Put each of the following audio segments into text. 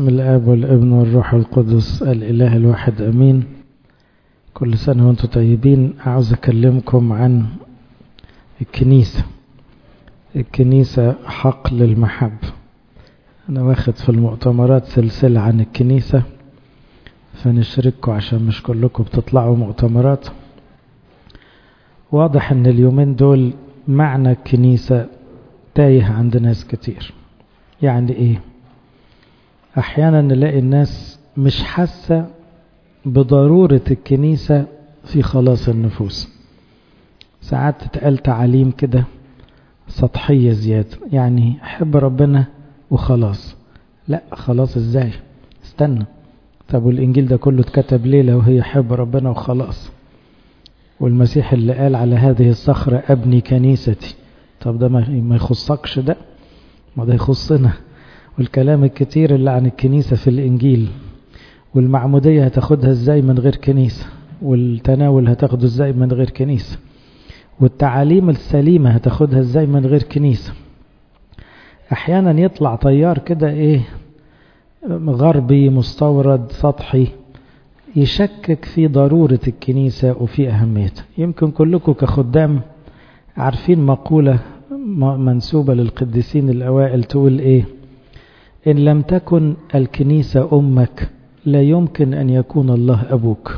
بسم الآب والابن والروح القدس الإله الواحد أمين كل سنة وانتم طيبين عاوز أكلمكم عن الكنيسة الكنيسة حقل المحب أنا واخد في المؤتمرات سلسلة عن الكنيسة فنشارككم عشان مش كلكم بتطلعوا مؤتمرات واضح ان اليومين دول معنى الكنيسة تايه عند ناس كتير يعني ايه احيانا نلاقي الناس مش حاسة بضرورة الكنيسة في خلاص النفوس ساعات تتقال تعاليم كده سطحية زيادة يعني حب ربنا وخلاص لا خلاص ازاي استنى طب والانجيل ده كله اتكتب ليه لو هي حب ربنا وخلاص والمسيح اللي قال على هذه الصخرة ابني كنيستي طب ده ما يخصكش ده ما ده يخصنا والكلام الكتير اللي عن الكنيسة في الإنجيل والمعمودية هتاخدها ازاي من غير كنيسة والتناول هتاخده ازاي من غير كنيسة والتعاليم السليمة هتاخدها ازاي من غير كنيسة احيانا يطلع طيار كده ايه غربي مستورد سطحي يشكك في ضرورة الكنيسة وفي أهميتها يمكن كلكم كخدام عارفين مقولة منسوبة للقديسين الأوائل تقول إيه إن لم تكن الكنيسة أمك لا يمكن أن يكون الله أبوك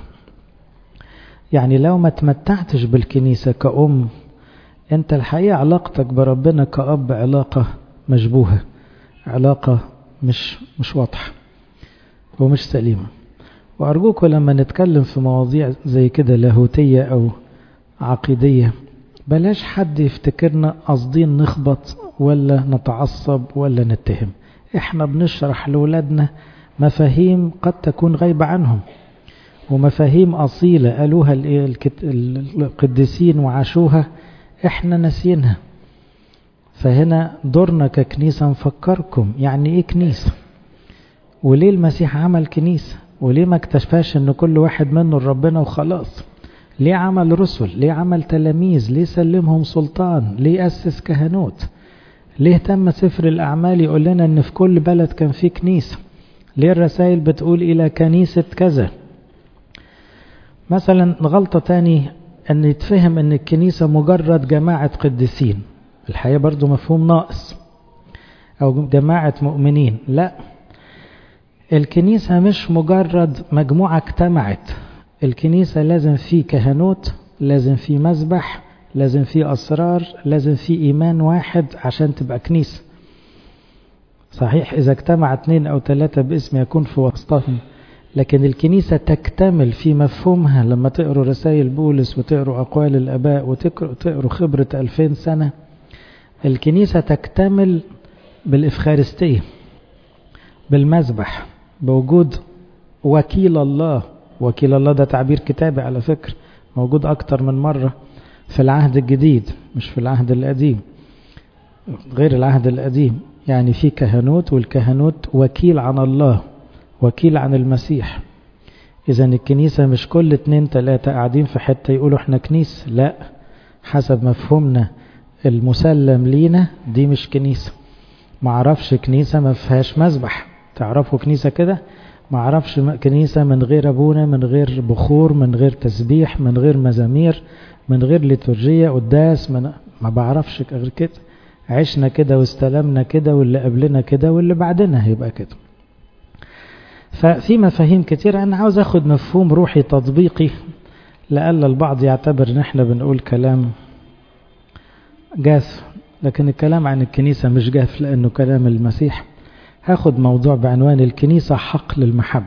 يعني لو ما تمتعتش بالكنيسة كأم أنت الحقيقة علاقتك بربنا كأب علاقة مشبوهة علاقة مش مش واضحة ومش سليمة وأرجوكم لما نتكلم في مواضيع زي كده لاهوتية أو عقيدية بلاش حد يفتكرنا قاصدين نخبط ولا نتعصب ولا نتهم احنا بنشرح لولادنا مفاهيم قد تكون غايبة عنهم ومفاهيم أصيلة قالوها القديسين وعاشوها احنا ناسينها فهنا دورنا ككنيسة نفكركم يعني ايه كنيسة وليه المسيح عمل كنيسة وليه ما اكتشفاش ان كل واحد منه ربنا وخلاص ليه عمل رسل ليه عمل تلاميذ ليه سلمهم سلطان ليه أسس كهنوت ليه تم سفر الأعمال يقول لنا ان في كل بلد كان في كنيسة ليه الرسائل بتقول إلى كنيسة كذا مثلا غلطة تاني أن يتفهم أن الكنيسة مجرد جماعة قديسين الحقيقة برضو مفهوم ناقص أو جماعة مؤمنين لا الكنيسة مش مجرد مجموعة اجتمعت الكنيسة لازم في كهنوت لازم في مذبح لازم في أسرار لازم في إيمان واحد عشان تبقى كنيسة صحيح إذا اجتمع اثنين أو ثلاثة باسم يكون في وسطهم لكن الكنيسة تكتمل في مفهومها لما تقروا رسائل بولس وتقروا أقوال الأباء وتقروا خبرة ألفين سنة الكنيسة تكتمل بالإفخارستية بالمذبح بوجود وكيل الله وكيل الله ده تعبير كتابي على فكرة موجود أكتر من مرة في العهد الجديد مش في العهد القديم غير العهد القديم يعني في كهنوت والكهنوت وكيل عن الله وكيل عن المسيح إذا الكنيسة مش كل اتنين تلاتة قاعدين في حتة يقولوا احنا كنيسة لا حسب مفهومنا المسلم لينا دي مش كنيسة معرفش كنيسة ما فيهاش مذبح تعرفوا كنيسة كده معرفش كنيسة من غير أبونا من غير بخور من غير تسبيح من غير مزامير من غير ليتورجية قداس من ما بعرفش غير كده عشنا كده واستلمنا كده واللي قبلنا كده واللي بعدنا هيبقى كده ففي مفاهيم كتير أنا عاوز أخد مفهوم روحي تطبيقي لألا البعض يعتبر إن إحنا بنقول كلام جاف لكن الكلام عن الكنيسة مش جاف لأنه كلام المسيح هاخد موضوع بعنوان الكنيسة حق للمحب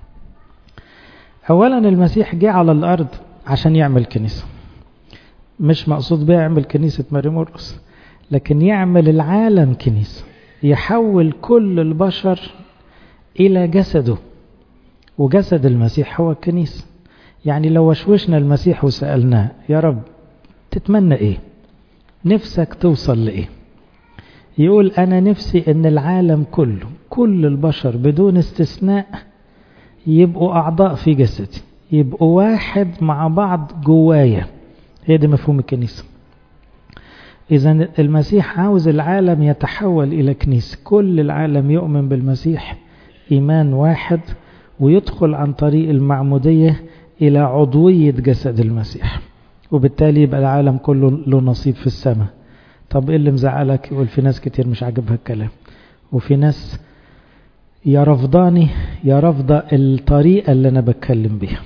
أولا المسيح جه على الأرض عشان يعمل كنيسة مش مقصود بيه يعمل كنيسة مريمورس لكن يعمل العالم كنيسة يحول كل البشر إلى جسده وجسد المسيح هو الكنيسة يعني لو وشوشنا المسيح وسألناه يا رب تتمنى إيه نفسك توصل لإيه يقول أنا نفسي أن العالم كله كل البشر بدون استثناء يبقوا أعضاء في جسدي يبقوا واحد مع بعض جوايا هي دي مفهوم الكنيسة إذا المسيح عاوز العالم يتحول إلى كنيسة كل العالم يؤمن بالمسيح إيمان واحد ويدخل عن طريق المعمودية إلى عضوية جسد المسيح وبالتالي يبقى العالم كله له نصيب في السماء طب إيه اللي مزعلك يقول في ناس كتير مش عاجبها الكلام وفي ناس يا رفضاني يا رفض الطريقة اللي أنا بتكلم بيها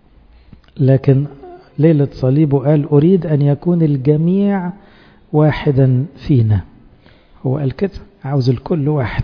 لكن ليلة صليبه قال أريد أن يكون الجميع واحدا فينا هو قال كده عاوز الكل واحد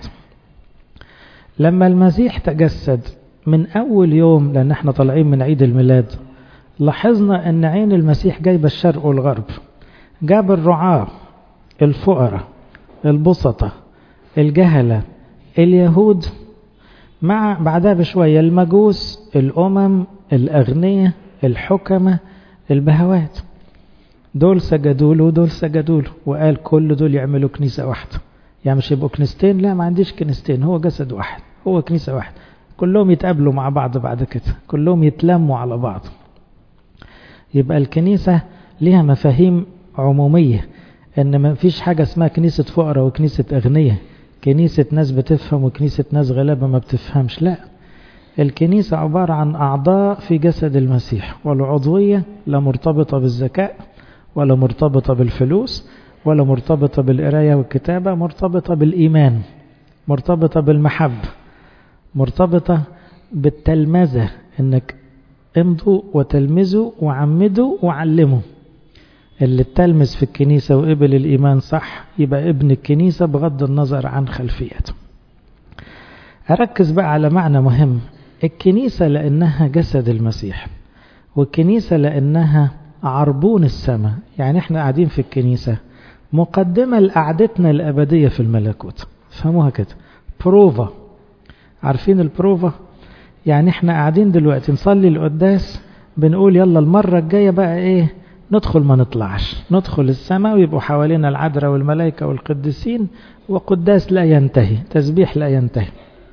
لما المسيح تجسد من أول يوم لأن احنا طالعين من عيد الميلاد لاحظنا أن عين المسيح جايبة الشرق والغرب جاب الرعاة الفقراء البسطة الجهلة اليهود مع بعدها بشوية المجوس الأمم الأغنياء الحكمة البهوات دول سجدوا له ودول سجدوا له وقال كل دول يعملوا كنيسة واحدة يعني مش يبقوا كنيستين لا ما عنديش كنيستين هو جسد واحد هو كنيسة واحد كلهم يتقابلوا مع بعض بعد كده كلهم يتلموا على بعض يبقى الكنيسة ليها مفاهيم عمومية ان ما فيش حاجة اسمها كنيسة فقراء وكنيسة اغنياء كنيسة ناس بتفهم وكنيسة ناس غلابة ما بتفهمش لا الكنيسة عبارة عن أعضاء في جسد المسيح والعضوية لا مرتبطة بالذكاء ولا مرتبطة بالفلوس ولا مرتبطة بالقراية والكتابة مرتبطة بالإيمان مرتبطة بالمحبة مرتبطة بالتلمذة انك امضوا وتلمذوا وعمدوا وعلموا اللي التلمذ في الكنيسة وقبل الإيمان صح يبقى ابن الكنيسة بغض النظر عن خلفيته أركز بقى على معنى مهم الكنيسة لأنها جسد المسيح والكنيسة لأنها عربون السماء يعني احنا قاعدين في الكنيسة مقدمة لقعدتنا الأبدية في الملكوت فهموها كده بروفا عارفين البروفا يعني احنا قاعدين دلوقتي نصلي القداس بنقول يلا المرة الجاية بقى ايه ندخل ما نطلعش ندخل السماء ويبقوا حوالينا العذراء والملائكة والقديسين وقداس لا ينتهي تسبيح لا ينتهي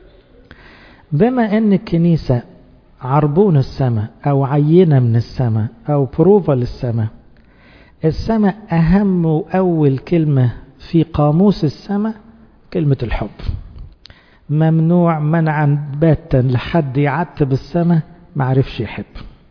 بما ان الكنيسة عربون السماء او عينة من السماء او بروفا للسماء السماء اهم واول كلمة في قاموس السماء كلمة الحب ممنوع منعا باتا لحد يعتب السماء معرفش يحب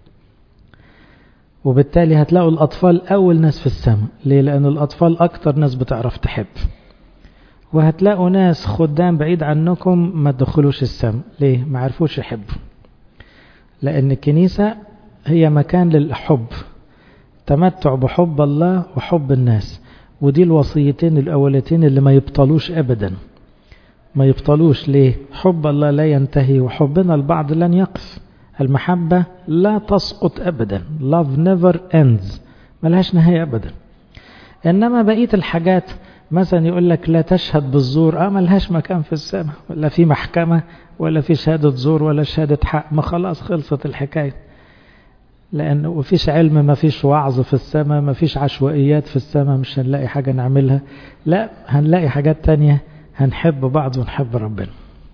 وبالتالي هتلاقوا الأطفال أول ناس في السماء ليه؟ لأن الأطفال أكتر ناس بتعرف تحب وهتلاقوا ناس خدام بعيد عنكم ما تدخلوش السماء ليه؟ ما عرفوش يحبوا لأن الكنيسة هي مكان للحب تمتع بحب الله وحب الناس ودي الوصيتين الأولتين اللي ما يبطلوش أبدا ما يبطلوش ليه حب الله لا ينتهي وحبنا البعض لن يقف المحبة لا تسقط أبدا love never ends ملهاش نهاية أبدا إنما بقية الحاجات مثلا يقول لك لا تشهد بالزور اه ملهاش مكان في السماء ولا في محكمة ولا في شهادة زور ولا شهادة حق ما خلاص خلصت الحكاية لأن وفيش علم ما فيش وعظ في السماء ما فيش عشوائيات في السماء مش هنلاقي حاجة نعملها لا هنلاقي حاجات تانية هنحب بعض ونحب ربنا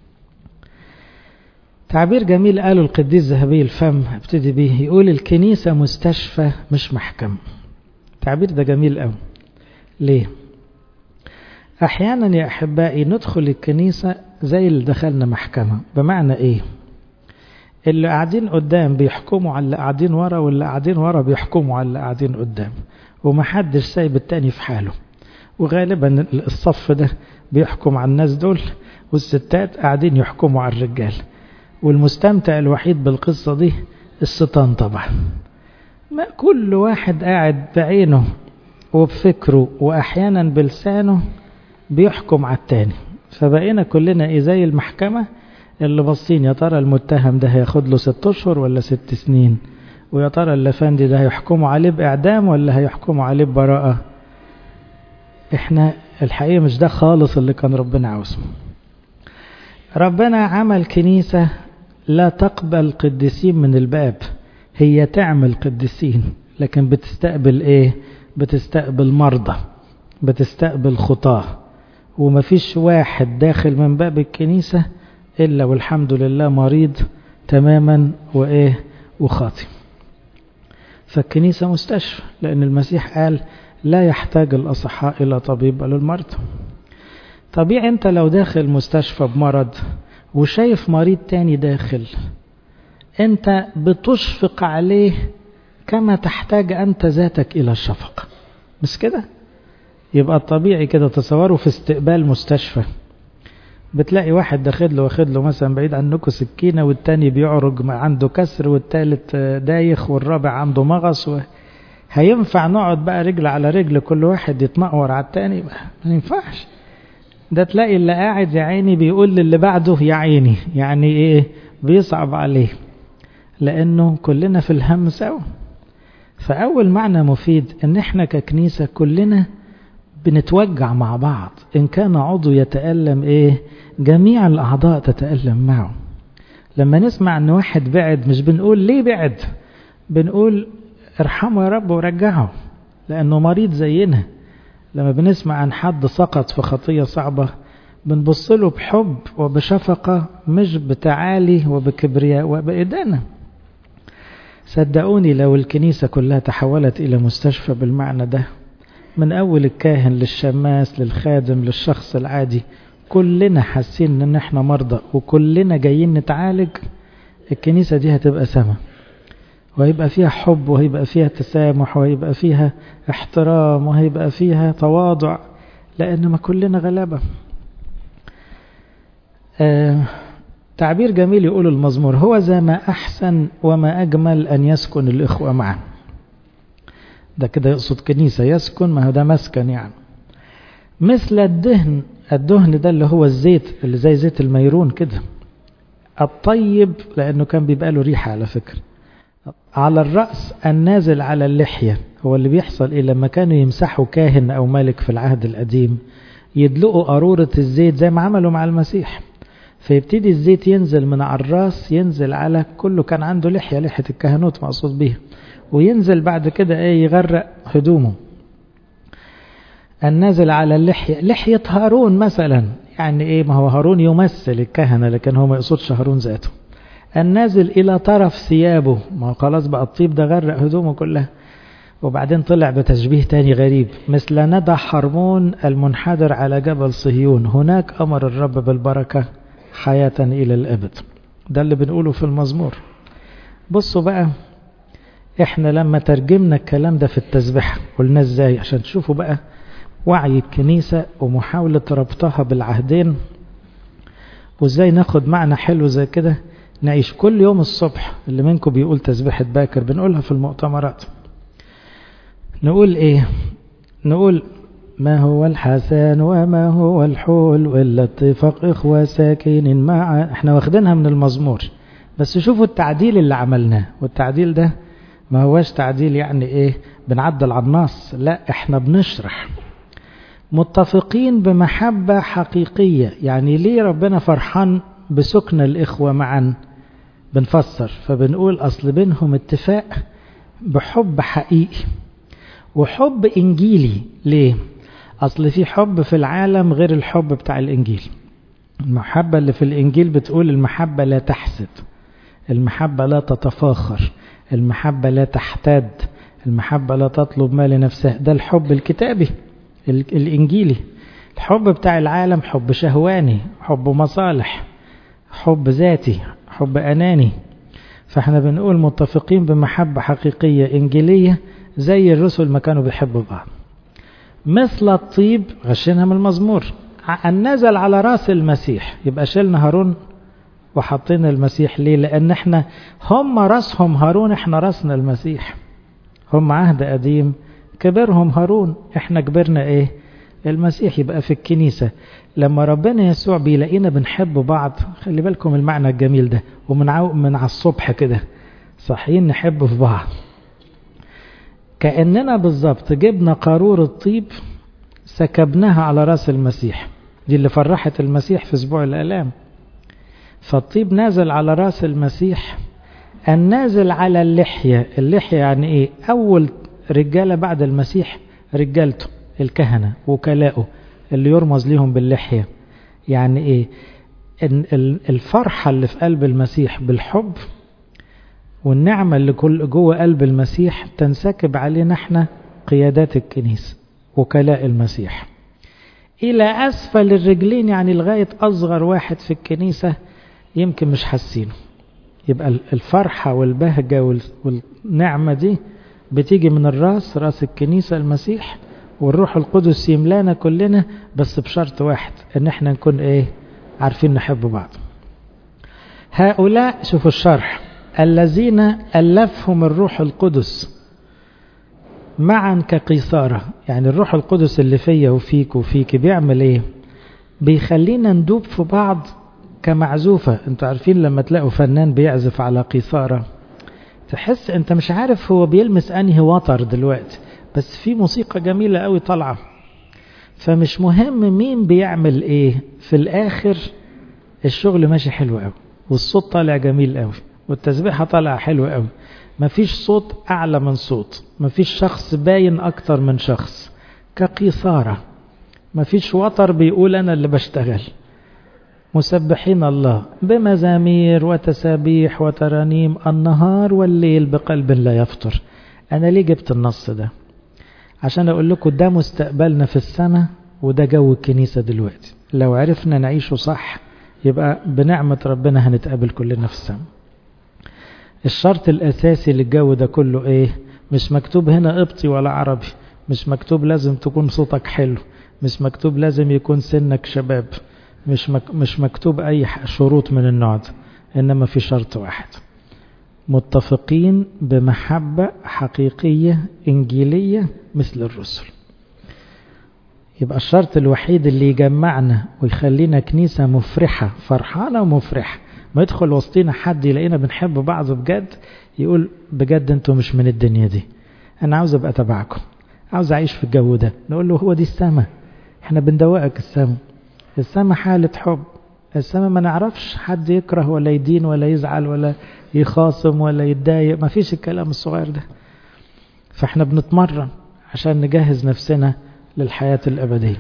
تعبير جميل قاله القديس ذهبي الفم ابتدي بيه يقول الكنيسة مستشفى مش محكمة التعبير ده جميل قوي ليه احيانا يا احبائي ندخل الكنيسة زي اللي دخلنا محكمة بمعنى ايه اللي قاعدين قدام بيحكموا على اللي قاعدين ورا واللي قاعدين ورا بيحكموا على اللي قاعدين قدام ومحدش سايب التاني في حاله وغالبا الصف ده بيحكم على الناس دول والستات قاعدين يحكموا على الرجال والمستمتع الوحيد بالقصة دي الشيطان طبعا ما كل واحد قاعد بعينه وبفكره وأحيانا بلسانه بيحكم على التاني فبقينا كلنا إيه زي المحكمة اللي باصين يا ترى المتهم ده هياخد له ست أشهر ولا ست سنين ويا ترى الافندي ده هيحكموا عليه بإعدام ولا هيحكموا عليه ببراءة احنا الحقيقة مش ده خالص اللي كان ربنا عاوزه ربنا عمل كنيسة لا تقبل قديسين من الباب هي تعمل قديسين لكن بتستقبل ايه بتستقبل مرضى بتستقبل خطاه ومفيش واحد داخل من باب الكنيسة إلا والحمد لله مريض تماما وإيه وخاطي فالكنيسة مستشفى لأن المسيح قال لا يحتاج الأصحاء إلى طبيب بل المرضى طبيعي أنت لو داخل مستشفى بمرض وشايف مريض تاني داخل انت بتشفق عليه كما تحتاج انت ذاتك الى الشفقة مش كده يبقى الطبيعي كده تصوروا في استقبال مستشفى بتلاقي واحد داخل له واخد له مثلا بعيد عنكم سكينة والتاني بيعرج عنده كسر والتالت دايخ والرابع عنده مغص و... هينفع نقعد بقى رجل على رجل كل واحد يتنقور على التاني ما ينفعش ده تلاقي اللي قاعد يا عيني بيقول للي بعده يا عيني يعني ايه بيصعب عليه لانه كلنا في الهم سوا فاول معنى مفيد ان احنا ككنيسة كلنا بنتوجع مع بعض ان كان عضو يتألم ايه جميع الاعضاء تتألم معه لما نسمع ان واحد بعد مش بنقول ليه بعد بنقول ارحمه يا رب ورجعه لانه مريض زينا لما بنسمع عن حد سقط في خطية صعبة بنبص له بحب وبشفقة مش بتعالي وبكبرياء وبإدانة صدقوني لو الكنيسة كلها تحولت إلى مستشفى بالمعنى ده من أول الكاهن للشماس للخادم للشخص العادي كلنا حاسين ان احنا مرضى وكلنا جايين نتعالج الكنيسة دي هتبقى سما وهيبقى فيها حب وهيبقى فيها تسامح وهيبقى فيها احترام وهيبقى فيها تواضع لأن ما كلنا غلابة آه تعبير جميل يقول المزمور هو ذا ما أحسن وما أجمل أن يسكن الإخوة معه ده كده يقصد كنيسة يسكن ما هو ده مسكن يعني مثل الدهن الدهن ده اللي هو الزيت اللي زي زيت الميرون كده الطيب لأنه كان بيبقى له ريحة على فكرة على الرأس النازل على اللحية هو اللي بيحصل إيه لما كانوا يمسحوا كاهن أو ملك في العهد القديم يدلقوا قارورة الزيت زي ما عملوا مع المسيح فيبتدي الزيت ينزل من على الراس ينزل على كله كان عنده لحية لحية الكهنوت مقصود بيها وينزل بعد كده ايه يغرق هدومه النازل على اللحية لحية هارون مثلا يعني ايه ما هو هارون يمثل الكهنة لكن هو ما يقصدش هارون ذاته النازل إلى طرف ثيابه ما هو خلاص بقى الطيب ده غرق هدومه كلها وبعدين طلع بتشبيه تاني غريب مثل ندى حرمون المنحدر على جبل صهيون هناك أمر الرب بالبركة حياة إلى الأبد ده اللي بنقوله في المزمور بصوا بقى احنا لما ترجمنا الكلام ده في التسبيحة قلنا ازاي عشان تشوفوا بقى وعي الكنيسة ومحاولة ربطها بالعهدين وازاي ناخد معنى حلو زي كده نعيش كل يوم الصبح اللي منكم بيقول تسبيحة باكر بنقولها في المؤتمرات نقول ايه نقول ما هو الحسن وما هو الحول وإلا اتفاق إخوة ساكنين مع احنا واخدينها من المزمور بس شوفوا التعديل اللي عملناه والتعديل ده ما هوش تعديل يعني ايه بنعدل على النص لا احنا بنشرح متفقين بمحبة حقيقية يعني ليه ربنا فرحان بسكن الإخوة معا بنفسر فبنقول أصل بينهم اتفاق بحب حقيقي وحب إنجيلي ليه أصل في حب في العالم غير الحب بتاع الإنجيل المحبة اللي في الإنجيل بتقول المحبة لا تحسد المحبة لا تتفاخر المحبة لا تحتاد المحبة لا تطلب ما لنفسها ده الحب الكتابي الإنجيلي الحب بتاع العالم حب شهواني حب مصالح حب ذاتي حب أناني فاحنا بنقول متفقين بمحبة حقيقية إنجيلية زي الرسل ما كانوا بيحبوا بعض مثل الطيب غشينها من المزمور أن نزل على راس المسيح يبقى شلنا هارون وحطينا المسيح ليه لأن احنا هم راسهم هارون احنا راسنا المسيح هم عهد قديم كبرهم هارون احنا كبرنا ايه المسيح يبقى في الكنيسة لما ربنا يسوع بيلاقينا بنحب بعض خلي بالكم المعنى الجميل ده ومن عو من على الصبح كده صحيين نحب في بعض كأننا بالظبط جبنا قارور الطيب سكبناها على راس المسيح دي اللي فرحت المسيح في اسبوع الالام فالطيب نازل على راس المسيح النازل على اللحية اللحية يعني ايه اول رجالة بعد المسيح رجالته الكهنة وكلاؤه اللي يرمز لهم باللحية يعني ايه الفرحة اللي في قلب المسيح بالحب والنعمة اللي كل جوه قلب المسيح تنسكب علينا احنا قيادات الكنيسة وكلاء المسيح إلى أسفل الرجلين يعني لغاية أصغر واحد في الكنيسة يمكن مش حاسينه يبقى الفرحة والبهجة والنعمة دي بتيجي من الراس راس الكنيسة المسيح والروح القدس يملانا كلنا بس بشرط واحد ان احنا نكون ايه عارفين نحب بعض هؤلاء شوفوا الشرح الذين ألفهم الروح القدس معا كقيصارة يعني الروح القدس اللي فيا وفيك وفيك بيعمل ايه بيخلينا ندوب في بعض كمعزوفة انتوا عارفين لما تلاقوا فنان بيعزف على قيصارة تحس انت مش عارف هو بيلمس انهي وتر دلوقتي بس في موسيقى جميلة قوي طالعة فمش مهم مين بيعمل ايه في الاخر الشغل ماشي حلو قوي والصوت طالع جميل قوي والتسبيحة طالعة حلوة قوي مفيش صوت اعلى من صوت مفيش شخص باين اكتر من شخص كقيصارة مفيش وتر بيقول انا اللي بشتغل مسبحين الله بمزامير وتسابيح وترانيم النهار والليل بقلب لا يفطر أنا ليه جبت النص ده عشان أقول لكم ده مستقبلنا في السماء وده جو الكنيسة دلوقتي لو عرفنا نعيشه صح يبقى بنعمة ربنا هنتقابل كلنا في السماء الشرط الأساسي للجو ده كله إيه مش مكتوب هنا قبطي ولا عربي مش مكتوب لازم تكون صوتك حلو مش مكتوب لازم يكون سنك شباب مش مك مش مكتوب أي شروط من النوع ده إنما في شرط واحد متفقين بمحبة حقيقية إنجيلية مثل الرسل يبقى الشرط الوحيد اللي يجمعنا ويخلينا كنيسة مفرحة فرحانة ومفرحة ما يدخل وسطينا حد يلاقينا بنحب بعض بجد يقول بجد انتوا مش من الدنيا دي انا عاوز ابقى تبعكم عاوز اعيش في الجو ده نقول له هو دي السما احنا بندوقك السما السما حالة حب السما ما نعرفش حد يكره ولا يدين ولا يزعل ولا يخاصم ولا يتضايق ما فيش الكلام الصغير ده فاحنا بنتمرن عشان نجهز نفسنا للحياة الأبدية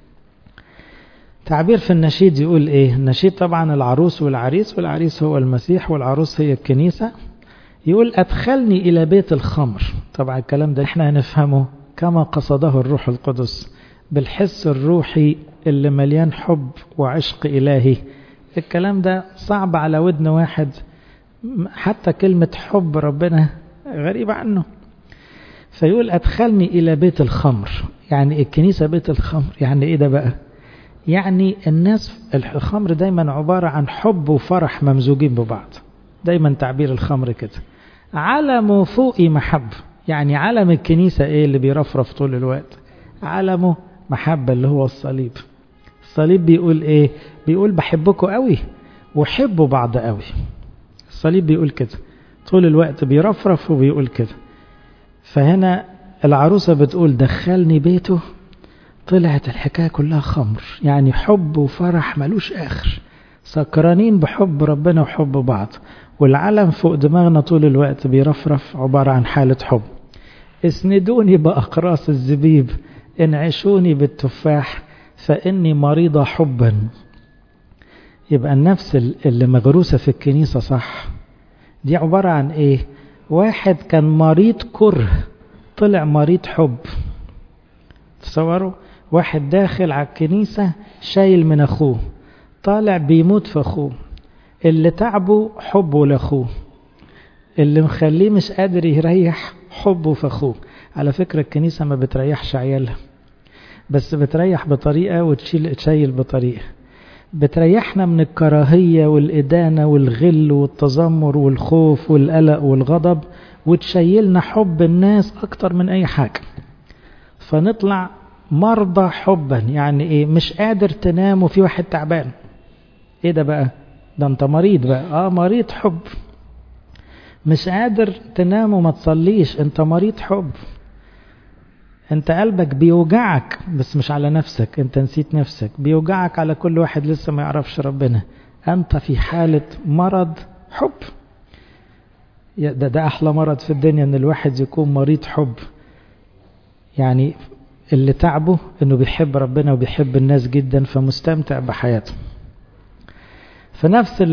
تعبير في النشيد يقول ايه النشيد طبعا العروس والعريس والعريس هو المسيح والعروس هي الكنيسة يقول أدخلني إلى بيت الخمر طبعا الكلام ده احنا هنفهمه كما قصده الروح القدس بالحس الروحي اللي مليان حب وعشق إلهي الكلام ده صعب على ودن واحد حتى كلمة حب ربنا غريبة عنه فيقول أدخلني إلى بيت الخمر يعني الكنيسة بيت الخمر يعني إيه ده بقى يعني الناس الخمر دايما عبارة عن حب وفرح ممزوجين ببعض دايما تعبير الخمر كده علم فوقي محب يعني علم الكنيسة ايه اللي بيرفرف طول الوقت علمه محبة اللي هو الصليب الصليب بيقول ايه بيقول بحبكم قوي وحبوا بعض قوي الصليب بيقول كده طول الوقت بيرفرف وبيقول كده فهنا العروسة بتقول دخلني بيته طلعت الحكاية كلها خمر يعني حب وفرح ملوش آخر سكرانين بحب ربنا وحب بعض والعلم فوق دماغنا طول الوقت بيرفرف عبارة عن حالة حب اسندوني بأقراص الزبيب انعشوني بالتفاح فإني مريضة حبا يبقى النفس اللي مغروسة في الكنيسة صح دي عبارة عن ايه واحد كان مريض كره طلع مريض حب تصوروا واحد داخل على الكنيسة شايل من أخوه طالع بيموت في أخوه اللي تعبه حبه لأخوه اللي مخليه مش قادر يريح حبه في أخوه على فكرة الكنيسة ما بتريحش عيالها بس بتريح بطريقة وتشيل تشيل بطريقة بتريحنا من الكراهية والإدانة والغل والتذمر والخوف والقلق والغضب وتشيلنا حب الناس أكتر من أي حاجة فنطلع مرضى حبا يعني إيه مش قادر تنام وفي واحد تعبان إيه ده بقى ده أنت مريض بقى آه مريض حب مش قادر تنام وما تصليش أنت مريض حب انت قلبك بيوجعك بس مش على نفسك انت نسيت نفسك بيوجعك على كل واحد لسه ما يعرفش ربنا انت في حالة مرض حب ده ده احلى مرض في الدنيا ان الواحد يكون مريض حب يعني اللي تعبه انه بيحب ربنا وبيحب الناس جدا فمستمتع بحياته في نفس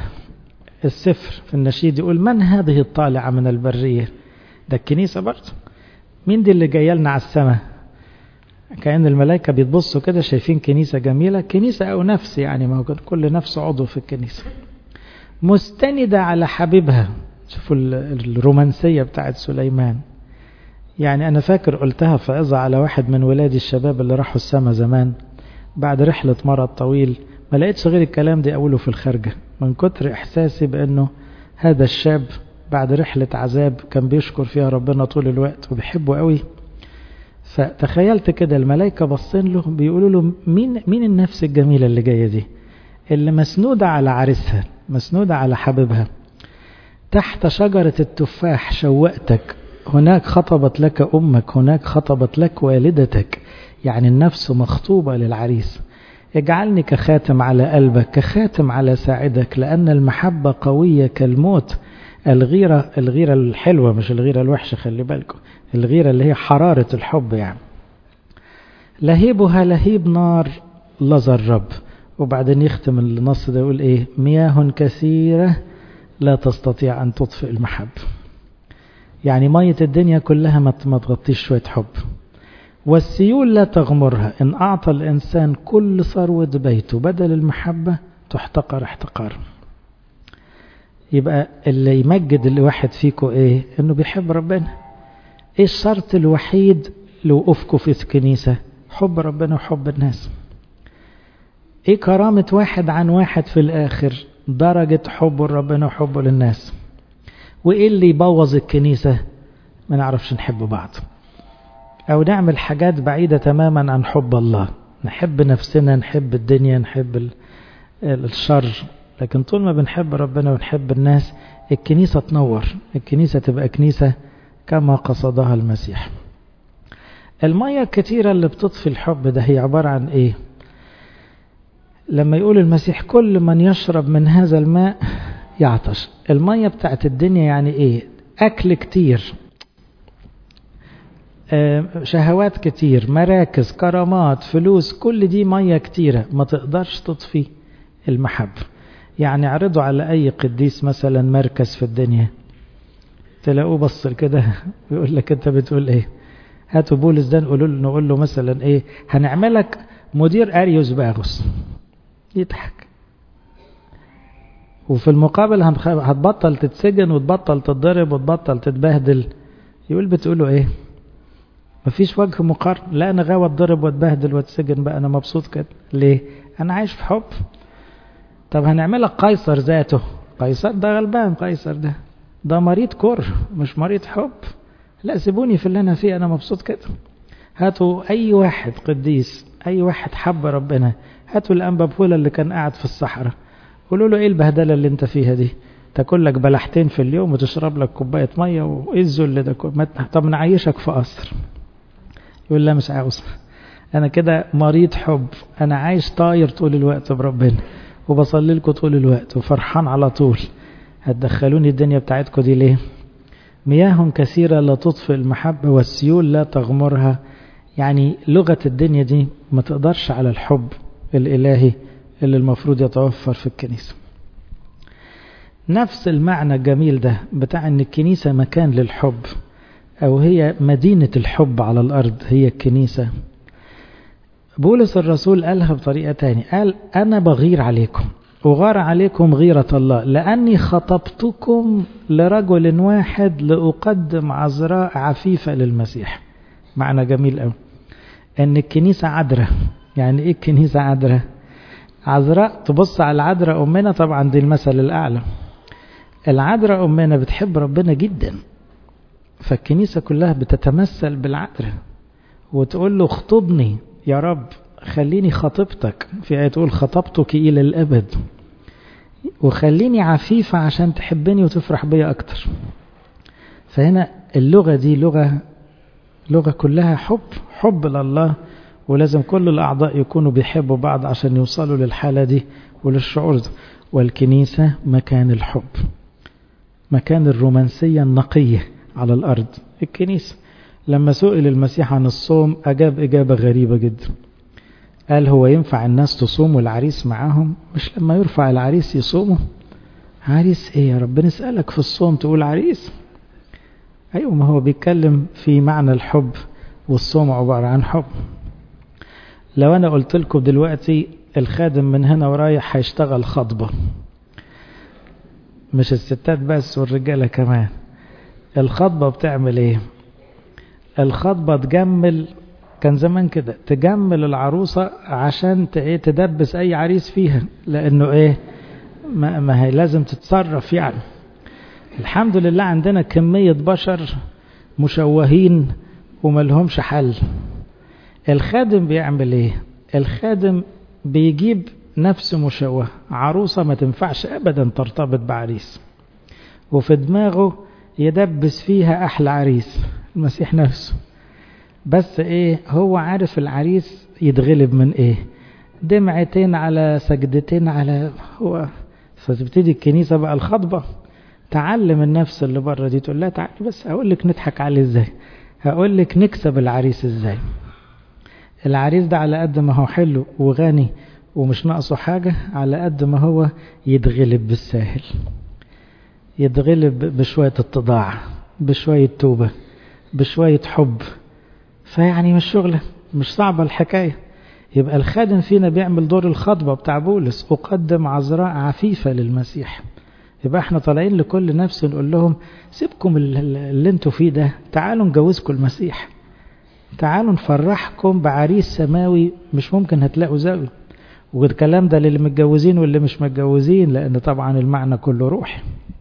السفر في النشيد يقول من هذه الطالعة من البرية ده الكنيسة برضه مين دي اللي جايه لنا على السماء كأن الملائكة بيتبصوا كده شايفين كنيسة جميلة كنيسة أو نفس يعني ما كل نفس عضو في الكنيسة مستندة على حبيبها شوفوا الرومانسية بتاعت سليمان يعني أنا فاكر قلتها فإذا على واحد من ولادي الشباب اللي راحوا السما زمان بعد رحلة مرض طويل ما لقيتش غير الكلام دي أقوله في الخارجة من كتر إحساسي بأنه هذا الشاب بعد رحلة عذاب كان بيشكر فيها ربنا طول الوقت وبيحبه قوي فتخيلت كده الملائكة باصين له بيقولوا له مين مين النفس الجميلة اللي جاية دي اللي مسنودة على عريسها مسنودة على حبيبها تحت شجرة التفاح شوقتك هناك خطبت لك أمك هناك خطبت لك والدتك يعني النفس مخطوبة للعريس اجعلني كخاتم على قلبك كخاتم على ساعدك لأن المحبة قوية كالموت الغيرة الغيرة الحلوة مش الغيرة الوحشة خلي بالكم الغيرة اللي هي حرارة الحب يعني لهيبها لهيب نار لظى الرب وبعدين يختم النص ده يقول ايه مياه كثيرة لا تستطيع أن تطفئ المحب يعني مية الدنيا كلها ما تغطيش شوية حب والسيول لا تغمرها إن أعطى الإنسان كل ثروة بيته بدل المحبة تحتقر احتقار يبقى اللي يمجد الواحد فيكم ايه انه بيحب ربنا ايه الشرط الوحيد لوقوفكم في الكنيسة حب ربنا وحب الناس ايه كرامة واحد عن واحد في الاخر درجة حبه لربنا وحبه للناس وايه اللي يبوظ الكنيسة ما نعرفش نحب بعض او نعمل حاجات بعيدة تماما عن حب الله نحب نفسنا نحب الدنيا نحب الشر لكن طول ما بنحب ربنا ونحب الناس الكنيسة تنور الكنيسة تبقى كنيسة كما قصدها المسيح المية الكتيرة اللي بتطفي الحب ده هي عبارة عن ايه لما يقول المسيح كل من يشرب من هذا الماء يعطش المية بتاعت الدنيا يعني ايه اكل كتير شهوات كتير مراكز كرامات فلوس كل دي مية كتيرة ما تقدرش تطفي المحبة يعني اعرضوا على أي قديس مثلا مركز في الدنيا تلاقوه بص كده ويقول لك أنت بتقول إيه هاتوا بولس ده نقول له نقول له مثلا إيه هنعملك مدير أريوس باغوس يضحك وفي المقابل هتبطل تتسجن وتبطل تتضرب وتبطل تتبهدل يقول بتقولوا ايه مفيش وجه مقارنة لا انا غاوي اتضرب واتبهدل واتسجن بقى انا مبسوط كده ليه انا عايش في حب طب هنعملك قيصر ذاته قيصر ده غلبان قيصر ده ده مريض كره مش مريض حب لا سيبوني في اللي انا فيه انا مبسوط كده هاتوا اي واحد قديس اي واحد حب ربنا هاتوا الانبا بولا اللي كان قاعد في الصحراء قولوا له ايه البهدله اللي انت فيها دي تاكل لك بلحتين في اليوم وتشرب لك كوبايه ميه وايه الذل ده طب نعيشك في قصر يقول لا مش عاوز انا كده مريض حب انا عايش طاير طول الوقت بربنا وبصلي لكم طول الوقت وفرحان على طول هتدخلوني الدنيا بتاعتكم دي ليه مياه كثيرة لا تطفئ المحبة والسيول لا تغمرها يعني لغة الدنيا دي ما تقدرش على الحب الإلهي اللي المفروض يتوفر في الكنيسة نفس المعنى الجميل ده بتاع ان الكنيسة مكان للحب او هي مدينة الحب على الارض هي الكنيسة بولس الرسول قالها بطريقة تانية قال انا بغير عليكم أغار عليكم غيرة الله لأني خطبتكم لرجل واحد لأقدم عذراء عفيفة للمسيح معنى جميل قوي أن الكنيسة عذراء يعني إيه الكنيسة عذراء عذراء تبص على العذراء أمنا طبعا دي المثل الأعلى العذراء أمنا بتحب ربنا جدا فالكنيسة كلها بتتمثل بالعذراء وتقول له اخطبني يا رب خليني خطبتك في آية تقول خطبتك إلى الأبد وخليني عفيفة عشان تحبني وتفرح بيا أكتر فهنا اللغة دي لغة لغة كلها حب حب لله ولازم كل الأعضاء يكونوا بيحبوا بعض عشان يوصلوا للحالة دي وللشعور ده والكنيسة مكان الحب مكان الرومانسية النقية على الأرض الكنيسة لما سئل المسيح عن الصوم أجاب إجابة غريبة جدا قال هو ينفع الناس تصوم والعريس معاهم مش لما يرفع العريس يصوموا عريس ايه يا رب نسألك في الصوم تقول عريس ايوه ما هو بيتكلم في معنى الحب والصوم عبارة عن حب لو انا قلت لكم دلوقتي الخادم من هنا ورايح هيشتغل خطبة مش الستات بس والرجالة كمان الخطبة بتعمل ايه الخطبة تجمل كان زمان كده تجمل العروسة عشان تدبس اي عريس فيها لانه ايه ما, ما هي لازم تتصرف يعني الحمد لله عندنا كمية بشر مشوهين وملهمش حل الخادم بيعمل ايه الخادم بيجيب نفس مشوه عروسة ما تنفعش ابدا ترتبط بعريس وفي دماغه يدبس فيها احلى عريس المسيح نفسه بس ايه هو عارف العريس يتغلب من ايه دمعتين على سجدتين على هو فتبتدي الكنيسة بقى الخطبة تعلم النفس اللي بره دي تقول لها تعالي بس هقول لك نضحك عليه ازاي هقول لك نكسب العريس ازاي العريس ده على قد ما هو حلو وغني ومش ناقصه حاجة على قد ما هو يتغلب بالساهل يتغلب بشوية اتضاع بشوية توبة بشوية حب فيعني مش شغلة مش صعبة الحكاية يبقى الخادم فينا بيعمل دور الخطبة بتاع بولس أقدم عذراء عفيفة للمسيح يبقى احنا طالعين لكل نفس نقول لهم سيبكم اللي انتوا فيه ده تعالوا نجوزكم المسيح تعالوا نفرحكم بعريس سماوي مش ممكن هتلاقوا زاوية والكلام ده للي متجوزين واللي مش متجوزين لأن طبعا المعنى كله روحي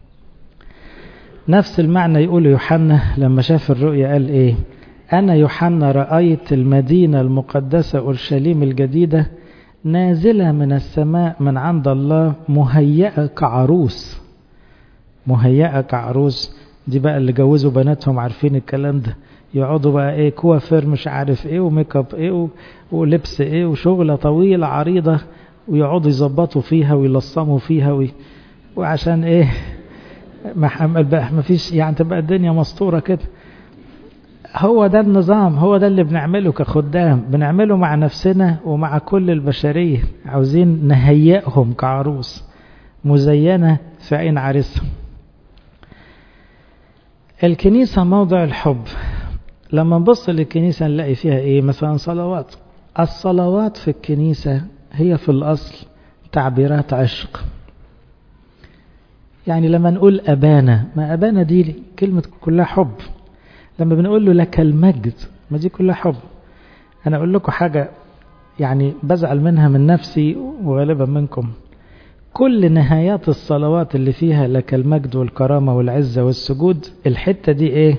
نفس المعنى يقول يوحنا لما شاف الرؤيا قال ايه أنا يوحنا رأيت المدينة المقدسة أورشليم الجديدة نازلة من السماء من عند الله مهيئة كعروس مهيئة كعروس دي بقى اللي جوزوا بناتهم عارفين الكلام ده يقعدوا بقى ايه كوافير مش عارف ايه وميك اب ايه ولبس ايه وشغلة طويلة عريضة ويقعدوا يظبطوا فيها ويلصموا فيها وي وعشان ايه ما فيش يعني تبقى الدنيا مسطورة كده هو ده النظام هو ده اللي بنعمله كخدام بنعمله مع نفسنا ومع كل البشرية عاوزين نهيئهم كعروس مزينة في عين عريسهم الكنيسة موضع الحب لما نبص للكنيسة نلاقي فيها ايه مثلا صلوات الصلوات في الكنيسة هي في الأصل تعبيرات عشق يعني لما نقول أبانا ما أبانا دي كلمة كلها حب لما بنقول له لك المجد ما دي كلها حب أنا أقول لكم حاجة يعني بزعل منها من نفسي وغالبا منكم كل نهايات الصلوات اللي فيها لك المجد والكرامة والعزة والسجود الحتة دي ايه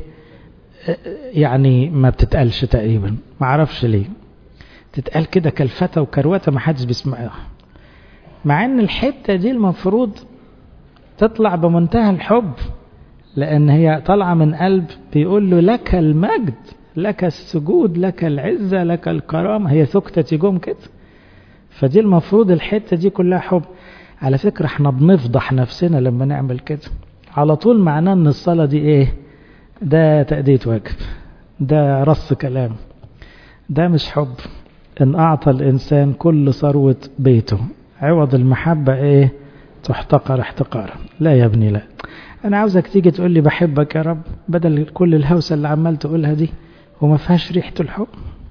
يعني ما بتتقالش تقريبا ما اعرفش ليه تتقال كده كلفتة وكروتة ما حدش بيسمعها مع ان الحتة دي المفروض تطلع بمنتهى الحب لان هي طالعة من قلب بيقول له لك المجد لك السجود لك العزة لك الكرامة هي سكتة جم كده فدي المفروض الحتة دي كلها حب على فكرة احنا بنفضح نفسنا لما نعمل كده على طول معناه ان الصلاة دي ايه ده تأدية واجب ده رص كلام ده مش حب ان اعطى الانسان كل ثروة بيته عوض المحبة ايه تحتقر احتقارا لا يا ابني لا انا عاوزك تيجي تقول لي بحبك يا رب بدل كل الهوسة اللي عمال تقولها دي وما فيهاش ريحة الحب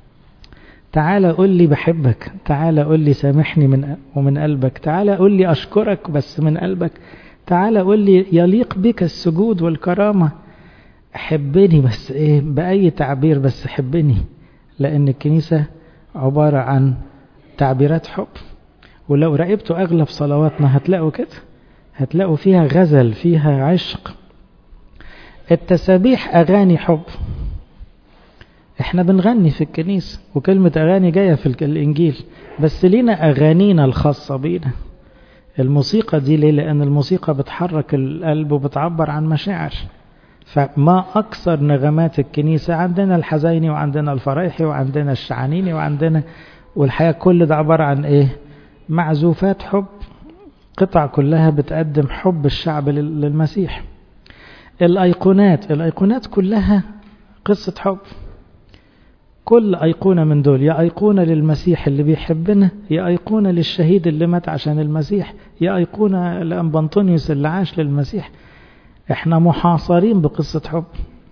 تعالى قول لي بحبك تعالى قول لي سامحني من ومن قلبك تعالى قول لي أشكرك بس من قلبك تعالى قول لي يليق بك السجود والكرامة حبني بس ايه بأي تعبير بس حبني لأن الكنيسة عبارة عن تعبيرات حب ولو راقبتوا أغلب صلواتنا هتلاقوا كده هتلاقوا فيها غزل فيها عشق التسابيح أغاني حب احنا بنغني في الكنيسة وكلمة أغاني جاية في الإنجيل بس لينا أغانينا الخاصة بينا الموسيقى دي ليه لأن الموسيقى بتحرك القلب وبتعبر عن مشاعر فما أكثر نغمات الكنيسة عندنا الحزيني وعندنا الفرايحي وعندنا الشعانيني وعندنا والحياة كل ده عبارة عن إيه معزوفات حب قطع كلها بتقدم حب الشعب للمسيح الأيقونات الأيقونات كلها قصة حب كل أيقونة من دول يا أيقونة للمسيح اللي بيحبنا يا أيقونة للشهيد اللي مات عشان المسيح يا أيقونة لأنبنطونيوس اللي عاش للمسيح احنا محاصرين بقصة حب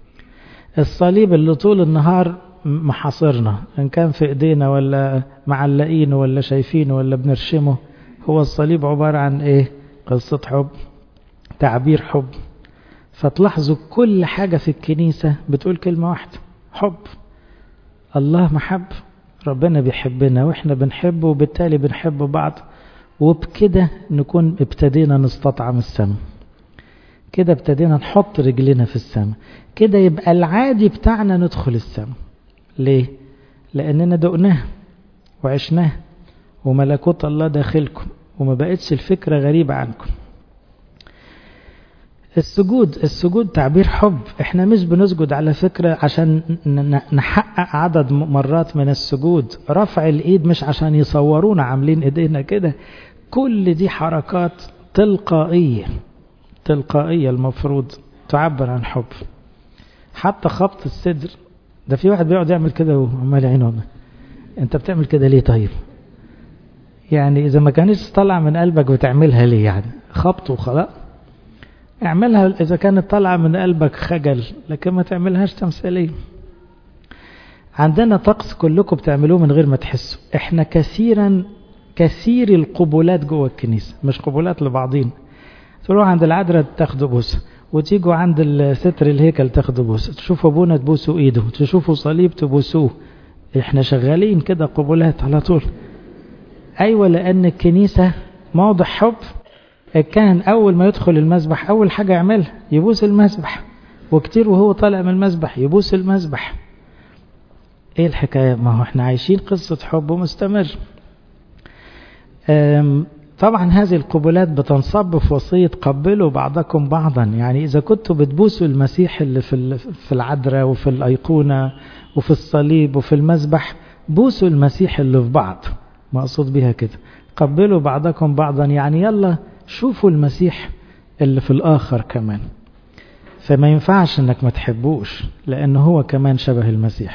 الصليب اللي طول النهار محاصرنا ان كان في ايدينا ولا معلقينه ولا شايفينه ولا بنرشمه هو الصليب عبارة عن ايه قصة حب تعبير حب فتلاحظوا كل حاجة في الكنيسة بتقول كلمة واحدة حب الله محب ربنا بيحبنا واحنا بنحبه وبالتالي بنحب بعض وبكده نكون ابتدينا نستطعم السماء كده ابتدينا نحط رجلنا في السماء كده يبقى العادي بتاعنا ندخل السماء ليه لاننا دقناه وعشناه وملكوت الله داخلكم وما بقتش الفكرة غريبة عنكم السجود السجود تعبير حب احنا مش بنسجد على فكرة عشان نحقق عدد مرات من السجود رفع الايد مش عشان يصورونا عاملين ايدينا كده كل دي حركات تلقائية تلقائية المفروض تعبر عن حب حتى خبط الصدر ده في واحد بيقعد يعمل كده وعمال عينه انت بتعمل كده ليه طيب يعني اذا ما كانتش طالعه من قلبك بتعملها ليه يعني خبط وخلاص اعملها اذا كانت طالعه من قلبك خجل لكن ما تعملهاش تمثيليه عندنا طقس كلكم بتعملوه من غير ما تحسوا احنا كثيرا كثير القبولات جوه الكنيسه مش قبولات لبعضين تروح عند العذراء تاخدوا بوسه وتيجوا عند ستر الهيكل تاخدوا بوسه تشوفوا ابونا تبوسوا ايده تشوفوا صليب تبوسوه احنا شغالين كده قبولات على طول ايوه لان الكنيسه موضع حب الكاهن اول ما يدخل المسبح اول حاجه يعملها يبوس المسبح وكتير وهو طالع من المسبح يبوس المسبح ايه الحكايه ما هو احنا عايشين قصه حب مستمر طبعا هذه القبلات بتنصب في وصية قبلوا بعضكم بعضا يعني إذا كنتوا بتبوسوا المسيح اللي في في العذراء وفي الأيقونة وفي الصليب وفي المسبح بوسوا المسيح اللي في بعض مقصود بها كده قبلوا بعضكم بعضا يعني يلا شوفوا المسيح اللي في الآخر كمان فما ينفعش انك ما تحبوش لأنه هو كمان شبه المسيح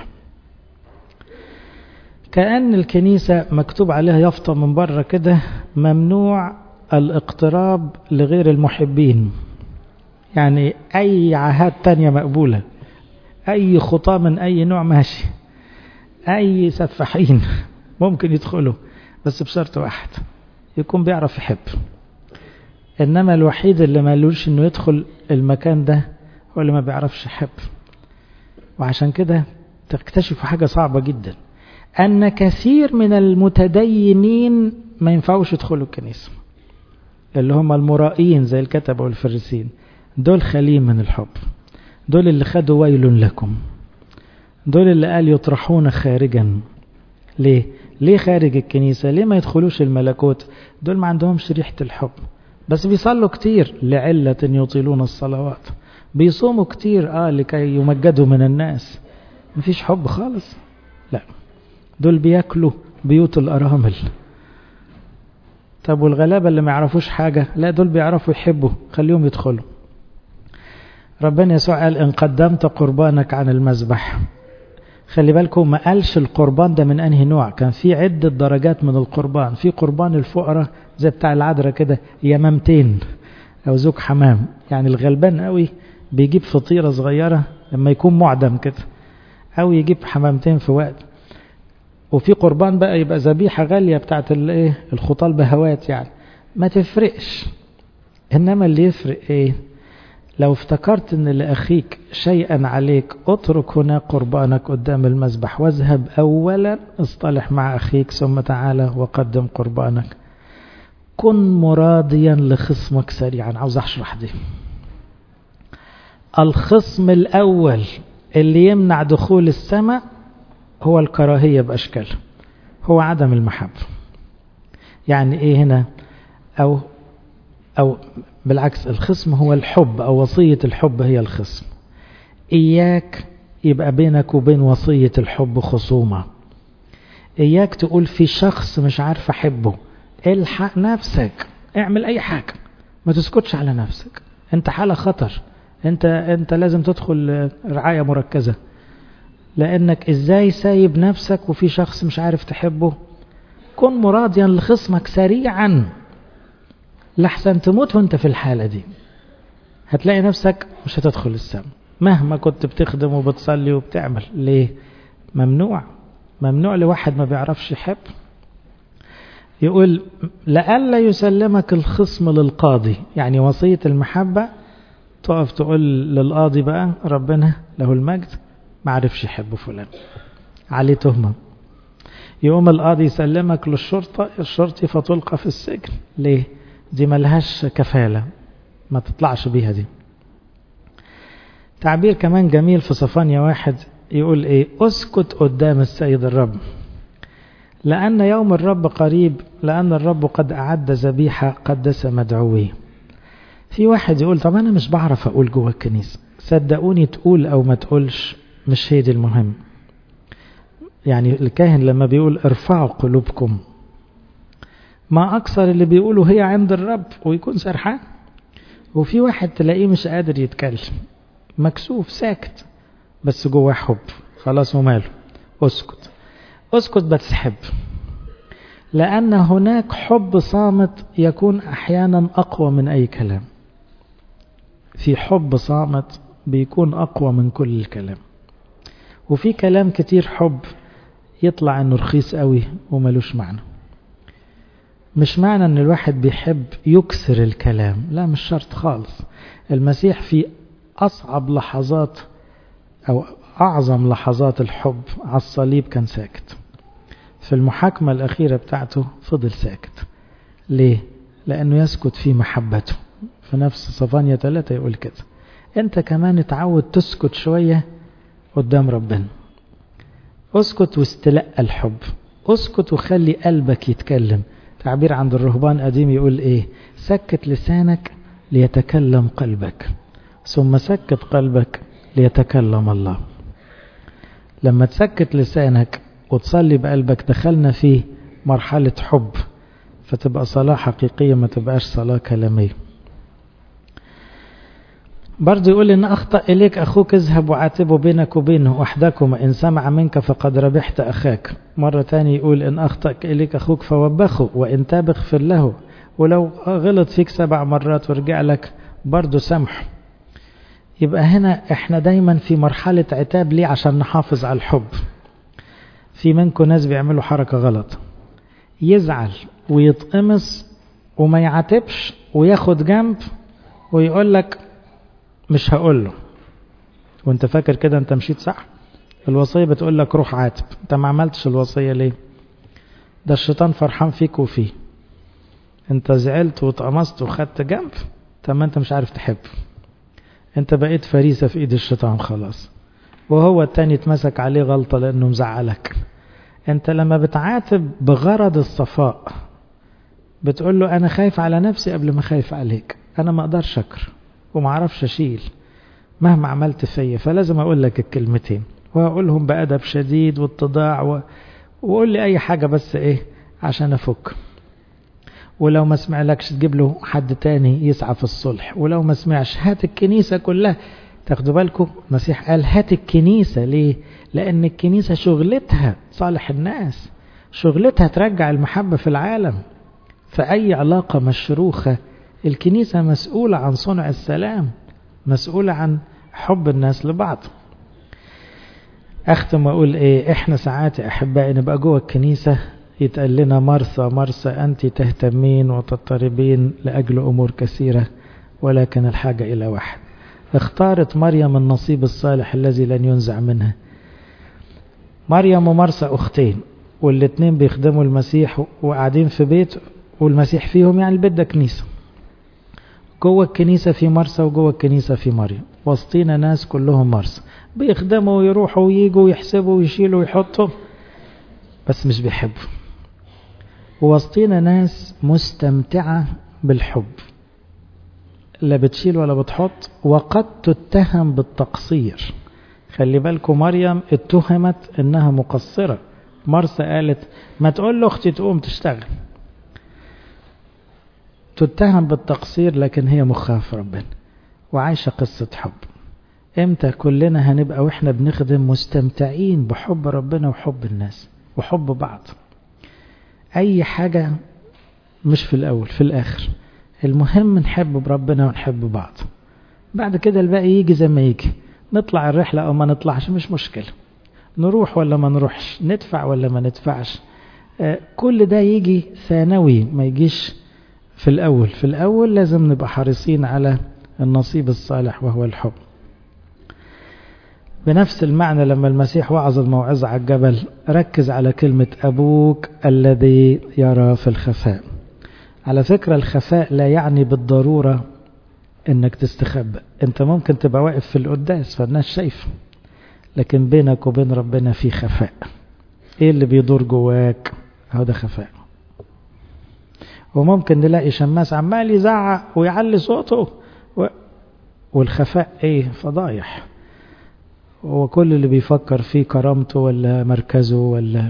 كأن الكنيسة مكتوب عليها يافطة من بره كده ممنوع الاقتراب لغير المحبين يعني أي عهات تانية مقبولة أي خطاة من أي نوع ماشي أي سفاحين ممكن يدخلوا بس بشرط واحد يكون بيعرف يحب إنما الوحيد اللي مالوش إنه يدخل المكان ده هو اللي ما بيعرفش يحب وعشان كده تكتشفوا حاجة صعبة جدا أن كثير من المتدينين ما ينفعوش يدخلوا الكنيسة اللي هم المرائين زي الكتبة والفريسين دول خالين من الحب دول اللي خدوا ويل لكم دول اللي قال يطرحون خارجا ليه ليه خارج الكنيسة ليه ما يدخلوش الملكوت دول ما عندهمش ريحة الحب بس بيصلوا كتير لعلة يطيلون الصلوات بيصوموا كتير اه لكي يمجدوا من الناس مفيش حب خالص لا دول بياكلوا بيوت الأرامل طب والغلابة اللي ما يعرفوش حاجة لا دول بيعرفوا يحبوا خليهم يدخلوا ربنا يسوع قال إن قدمت قربانك عن المذبح خلي بالكم ما قالش القربان ده من أنهي نوع كان في عدة درجات من القربان في قربان الفقراء زي بتاع العذراء كده يمامتين أو زوج حمام يعني الغلبان قوي بيجيب فطيرة صغيرة لما يكون معدم كده أو يجيب حمامتين في وقت وفي قربان بقى يبقى ذبيحة غالية بتاعت الايه الخطال بهوات يعني ما تفرقش انما اللي يفرق ايه لو افتكرت ان لاخيك شيئا عليك اترك هنا قربانك قدام المذبح واذهب اولا اصطلح مع اخيك ثم تعالى وقدم قربانك كن مراضيا لخصمك سريعا عاوز اشرح دي الخصم الاول اللي يمنع دخول السماء هو الكراهية بأشكال هو عدم المحبة يعني إيه هنا أو أو بالعكس الخصم هو الحب أو وصية الحب هي الخصم إياك يبقى بينك وبين وصية الحب خصومة إياك تقول في شخص مش عارف أحبه الحق نفسك اعمل أي حاجة ما تسكتش على نفسك أنت حالة خطر أنت أنت لازم تدخل رعاية مركزة لأنك إزاي سايب نفسك وفي شخص مش عارف تحبه كن مراضيا لخصمك سريعا لحسن تموت وانت في الحالة دي هتلاقي نفسك مش هتدخل السماء مهما كنت بتخدم وبتصلي وبتعمل ليه ممنوع ممنوع لواحد ما بيعرفش يحب يقول لئلا يسلمك الخصم للقاضي يعني وصية المحبة تقف تقول للقاضي بقى ربنا له المجد ما عرفش يحب فلان عليه تهمة يقوم القاضي يسلمك للشرطة الشرطي فتلقى في السجن ليه دي ملهاش كفالة ما تطلعش بيها دي تعبير كمان جميل في صفانيا واحد يقول ايه اسكت قدام السيد الرب لأن يوم الرب قريب لأن الرب قد أعد ذبيحة قدس مدعويه في واحد يقول طب أنا مش بعرف أقول جوه الكنيسة صدقوني تقول أو ما تقولش مش هي دي المهم يعني الكاهن لما بيقول ارفعوا قلوبكم ما أكثر اللي بيقولوا هي عند الرب ويكون سرحان وفي واحد تلاقيه مش قادر يتكلم مكسوف ساكت بس جواه حب خلاص وماله اسكت اسكت بس حب لأن هناك حب صامت يكون أحيانا أقوى من أي كلام في حب صامت بيكون أقوى من كل الكلام وفي كلام كتير حب يطلع انه رخيص قوي وملوش معنى مش معنى ان الواحد بيحب يكسر الكلام لا مش شرط خالص المسيح في اصعب لحظات او اعظم لحظات الحب على الصليب كان ساكت في المحاكمة الاخيرة بتاعته فضل ساكت ليه لانه يسكت في محبته في نفس صفانيا ثلاثة يقول كده انت كمان اتعود تسكت شوية قدام ربنا اسكت واستلقى الحب اسكت وخلي قلبك يتكلم تعبير عند الرهبان قديم يقول ايه سكت لسانك ليتكلم قلبك ثم سكت قلبك ليتكلم الله لما تسكت لسانك وتصلي بقلبك دخلنا في مرحلة حب فتبقى صلاة حقيقية ما تبقاش صلاة كلامية برضه يقول إن أخطأ إليك أخوك اذهب وعاتبه بينك وبينه وحدكما إن سمع منك فقد ربحت أخاك مرة تاني يقول إن أخطأ إليك أخوك فوبخه وإن تاب اغفر له ولو غلط فيك سبع مرات ورجع لك برضه سامحه يبقى هنا احنا دايما في مرحلة عتاب ليه عشان نحافظ على الحب في منكم ناس بيعملوا حركة غلط يزعل ويتقمص وما يعاتبش وياخد جنب ويقول لك مش هقول له وانت فاكر كده انت مشيت صح الوصية بتقول لك روح عاتب انت ما عملتش الوصية ليه ده الشيطان فرحان فيك وفيه انت زعلت واتقمصت وخدت جنب طب ما انت مش عارف تحب انت بقيت فريسة في ايد الشيطان خلاص وهو التاني اتمسك عليه غلطة لانه مزعلك انت لما بتعاتب بغرض الصفاء بتقول له انا خايف على نفسي قبل ما خايف عليك انا ما اقدرش اكر وما اعرفش اشيل مهما عملت فيا فلازم اقول لك الكلمتين واقولهم بادب شديد واتضاع و... وقول لي اي حاجه بس ايه عشان افك ولو ما سمعلكش تجيب له حد تاني يسعى في الصلح ولو ما سمعش هات الكنيسه كلها تاخدوا بالكم المسيح قال هات الكنيسه ليه لان الكنيسه شغلتها صالح الناس شغلتها ترجع المحبه في العالم فاي علاقه مشروخه الكنيسة مسؤولة عن صنع السلام مسؤولة عن حب الناس لبعض أختم وأقول إيه إحنا ساعات يا أحبائي نبقى جوه الكنيسة يتقال لنا مرثى مرثى أنت تهتمين وتضطربين لأجل أمور كثيرة ولكن الحاجة إلى واحد اختارت مريم النصيب الصالح الذي لن ينزع منها مريم ومرثى أختين والاتنين بيخدموا المسيح وقاعدين في بيت والمسيح فيهم يعني البيت ده كنيسه جوه الكنيسة في مرسى وجوه الكنيسة في مريم وسطينا ناس كلهم مرسى بيخدموا ويروحوا ويجوا ويحسبوا ويشيلوا ويحطوا بس مش بيحبوا ووسطينا ناس مستمتعة بالحب لا بتشيل ولا بتحط وقد تتهم بالتقصير خلي بالكم مريم اتهمت انها مقصرة مرسى قالت ما تقول له اختي تقوم تشتغل تتهم بالتقصير لكن هي مخاف ربنا وعايشة قصة حب امتى كلنا هنبقى واحنا بنخدم مستمتعين بحب ربنا وحب الناس وحب بعض اي حاجة مش في الاول في الاخر المهم نحب بربنا ونحب بعض بعد كده الباقي يجي زي ما يجي نطلع الرحلة او ما نطلعش مش مشكلة نروح ولا ما نروحش ندفع ولا ما ندفعش كل ده يجي ثانوي ما يجيش في الأول في الأول لازم نبقى حريصين على النصيب الصالح وهو الحب بنفس المعنى لما المسيح وعظ الموعظة على الجبل ركز على كلمة أبوك الذي يرى في الخفاء على فكرة الخفاء لا يعني بالضرورة انك تستخبى انت ممكن تبقى واقف في القداس فالناس شايفه لكن بينك وبين ربنا في خفاء ايه اللي بيدور جواك هو ده خفاء وممكن نلاقي شماس عمال يزعق ويعلي صوته و... والخفاء ايه فضايح هو كل اللي بيفكر فيه كرامته ولا مركزه ولا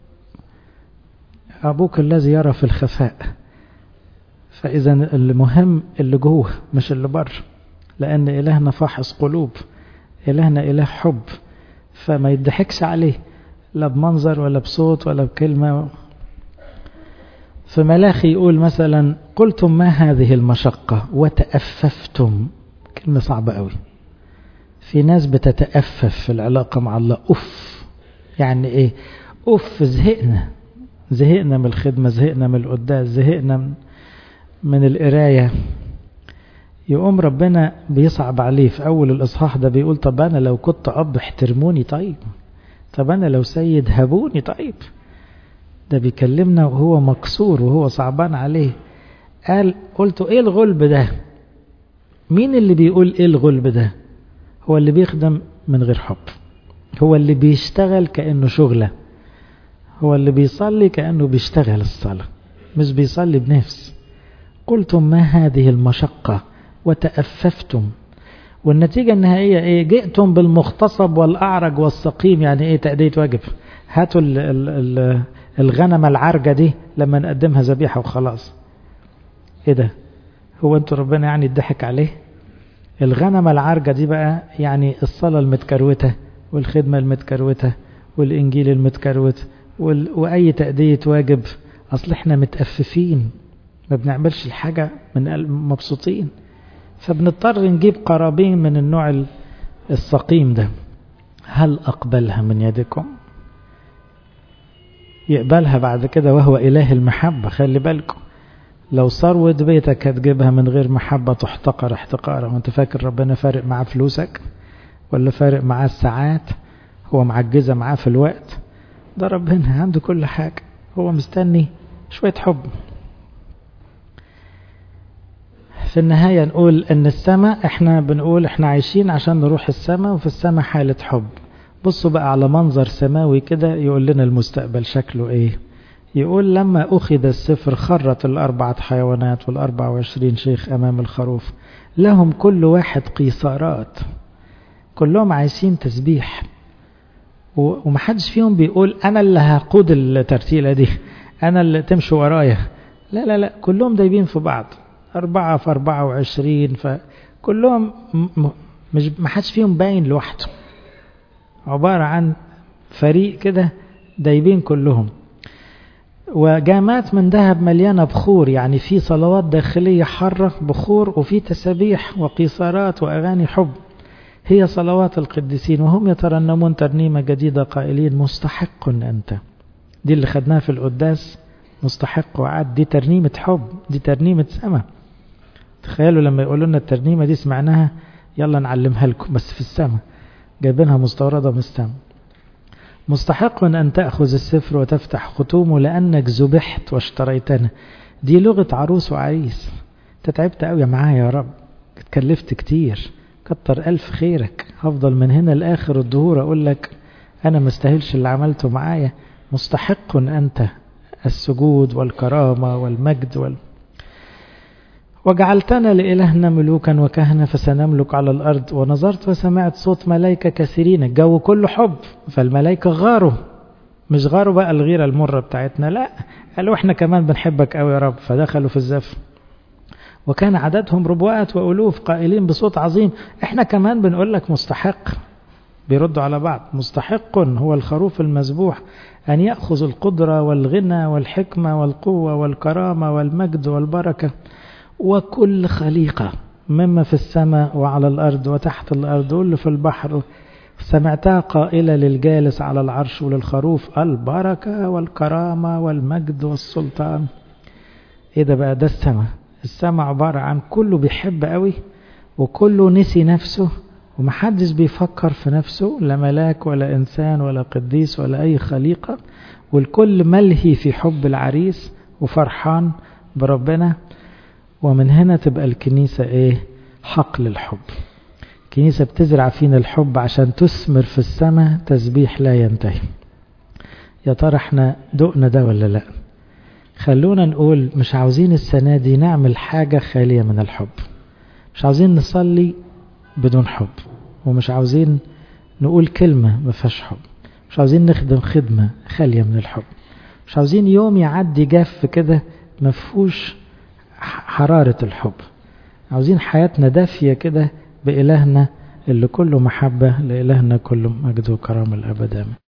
أبوك الذي يرى في الخفاء فإذا المهم اللي جوه مش اللي بره لأن إلهنا فاحص قلوب إلهنا إله حب فما يضحكش عليه لا بمنظر ولا بصوت ولا بكلمة في ملاخي يقول مثلا قلتم ما هذه المشقة وتأففتم كلمة صعبة قوي في ناس بتتأفف في العلاقة مع الله أف يعني إيه أف زهقنا زهقنا من الخدمة زهقنا من القداس زهقنا من, من القراية يقوم ربنا بيصعب عليه في أول الإصحاح ده بيقول طب أنا لو كنت أب احترموني طيب طب أنا لو سيد هبوني طيب ده بيكلمنا وهو مكسور وهو صعبان عليه قال قلتوا ايه الغلب ده مين اللي بيقول ايه الغلب ده هو اللي بيخدم من غير حب هو اللي بيشتغل كأنه شغلة هو اللي بيصلي كأنه بيشتغل الصلاة مش بيصلي بنفس قلتم ما هذه المشقة وتأففتم والنتيجة النهائية ايه جئتم بالمغتصب والأعرج والسقيم يعني ايه تأدية واجب هاتوا ال ال ال الغنمة العرجة دي لما نقدمها ذبيحة وخلاص ايه ده هو انتوا ربنا يعني يضحك عليه الغنمة العرجة دي بقى يعني الصلاة المتكروتة والخدمة المتكروتة والإنجيل المتكروت وال... وأي تأدية واجب أصل احنا متأففين ما بنعملش الحاجة من مبسوطين فبنضطر نجيب قرابين من النوع السقيم ده هل أقبلها من يدكم يقبلها بعد كده وهو إله المحبة خلي بالكم لو ثروة بيتك هتجيبها من غير محبة تحتقر احتقارا وانت فاكر ربنا فارق معاه فلوسك ولا فارق معاه الساعات هو معجزة معاه في الوقت ده ربنا عنده كل حاجة هو مستني شوية حب في النهاية نقول ان السماء احنا بنقول احنا عايشين عشان نروح السماء وفي السماء حالة حب بصوا بقى على منظر سماوي كده يقول لنا المستقبل شكله ايه يقول لما أخذ السفر خرت الأربعة حيوانات والأربع وعشرين شيخ أمام الخروف لهم كل واحد قيصارات كلهم عايشين تسبيح ومحدش فيهم بيقول أنا اللي هقود الترتيلة دي أنا اللي تمشي ورايا لا لا لا كلهم دايبين في بعض أربعة في أربعة وعشرين فكلهم مش محدش فيهم باين لوحده عبارة عن فريق كده دايبين كلهم وجامات من ذهب مليانة بخور يعني في صلوات داخلية حرة بخور وفي تسابيح وقيصارات وأغاني حب هي صلوات القديسين وهم يترنمون ترنيمة جديدة قائلين مستحق أنت دي اللي خدناها في القداس مستحق وعد دي ترنيمة حب دي ترنيمة سما تخيلوا لما يقولوا لنا الترنيمة دي سمعناها يلا نعلمها لكم بس في السماء جايبينها مستوردة من السماء مستحق أن تأخذ السفر وتفتح ختومه لأنك ذبحت واشتريتنا دي لغة عروس وعريس تتعبت قوي معايا يا رب اتكلفت كتير كتر ألف خيرك هفضل من هنا لآخر الدهور أقول لك أنا ما استاهلش اللي عملته معايا مستحق أنت السجود والكرامة والمجد وال... وجعلتنا لإلهنا ملوكا وكهنة فسنملك على الأرض ونظرت وسمعت صوت ملائكة كثيرين الجو كله حب فالملائكة غاروا مش غاروا بقى الغيرة المرة بتاعتنا لا قالوا احنا كمان بنحبك قوي يا رب فدخلوا في الزف وكان عددهم ربوات وألوف قائلين بصوت عظيم احنا كمان بنقول لك مستحق بيردوا على بعض مستحق هو الخروف المذبوح أن يأخذ القدرة والغنى والحكمة والقوة والكرامة والمجد والبركة وكل خليقة مما في السماء وعلى الأرض وتحت الأرض واللي في البحر سمعتها قائلة للجالس على العرش وللخروف البركة والكرامة والمجد والسلطان ايه ده بقى ده السماء السماء عبارة عن كله بيحب قوي وكله نسي نفسه ومحدش بيفكر في نفسه لا ملاك ولا إنسان ولا قديس ولا أي خليقة والكل ملهي في حب العريس وفرحان بربنا ومن هنا تبقى الكنيسة ايه حقل الحب الكنيسة بتزرع فينا الحب عشان تثمر في السماء تسبيح لا ينتهي يا ترى احنا دقنا ده ولا لا خلونا نقول مش عاوزين السنة دي نعمل حاجة خالية من الحب مش عاوزين نصلي بدون حب ومش عاوزين نقول كلمة ما فيهاش حب مش عاوزين نخدم خدمة خالية من الحب مش عاوزين يوم يعدي جاف كده ما فيهوش حرارة الحب عاوزين حياتنا دافية كده بإلهنا اللي كله محبة لإلهنا كله مجد وكرامة الأبد آمين